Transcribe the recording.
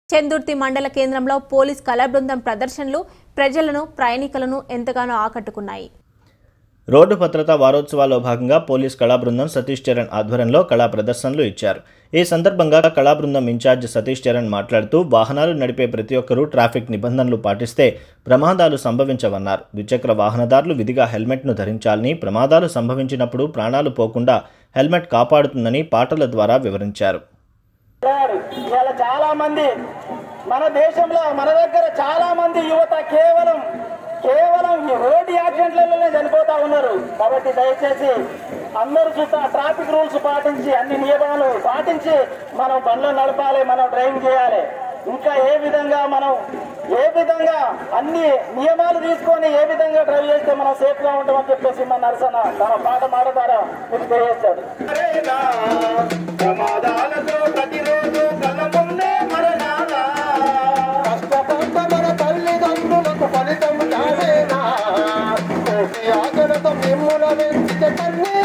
చందుర్తి మండల కేంద్రంలో పోలీస్ కళా బృందం ప్రదర్శనలు ప్రజలను ప్రయాణికులను ఎంతగానో ఆకట్టుకున్నాయి రోడ్డు భద్రతా వారోత్సవాల్లో భాగంగా పోలీస్ కళా బృందం సతీష్ చరణ్ ఆధ్వర్యంలో కళా ప్రదర్శనలు ఇచ్చారు ఈ సందర్భంగా కళా బృందం ఇన్ఛార్జ్ సతీష్ చరణ్ మాట్లాడుతూ వాహనాలు నడిపే ప్రతి ఒక్కరూ ట్రాఫిక్ నిబంధనలు పాటిస్తే ప్రమాదాలు సంభవించవన్నారు ద్విచక్ర వాహనదారులు విధిగా హెల్మెట్ను ధరించాలని ప్రమాదాలు సంభవించినప్పుడు ప్రాణాలు పోకుండా హెల్మెట్ కాపాడుతుందని పాటల ద్వారా వివరించారు గారు ఇవాళ చాలా మంది మన దేశంలో మన దగ్గర చాలా మంది యువత కేవలం కేవలం ఈ రోడ్డు యాక్సిడెంట్లలోనే చనిపోతా ఉన్నారు కాబట్టి దయచేసి అందరూ చూస్తా ట్రాఫిక్ రూల్స్ పాటించి అన్ని నియమాలు పాటించి మనం బండ్లు నడపాలి మనం డ్రైవింగ్ చేయాలి ఇంకా ఏ విధంగా మనం ఏ విధంగా అన్ని నియమాలు తీసుకొని ఏ విధంగా డ్రైవ్ చేస్తే మనం సేఫ్ గా ఉంటామని చెప్పేసి మన నరసన తన పాట మాట ద్వారా మీకు తెలియజేస్తాడు ప్రమాదాలతో ప్రతిరోజు కళ్ళ ముందే మరణాల కష్టపడ్డ మన తల్లిదండ్రులకు ఫలితం కాదేనా కోటి ఆకలితో మిమ్ముల వెంచితే కన్నీ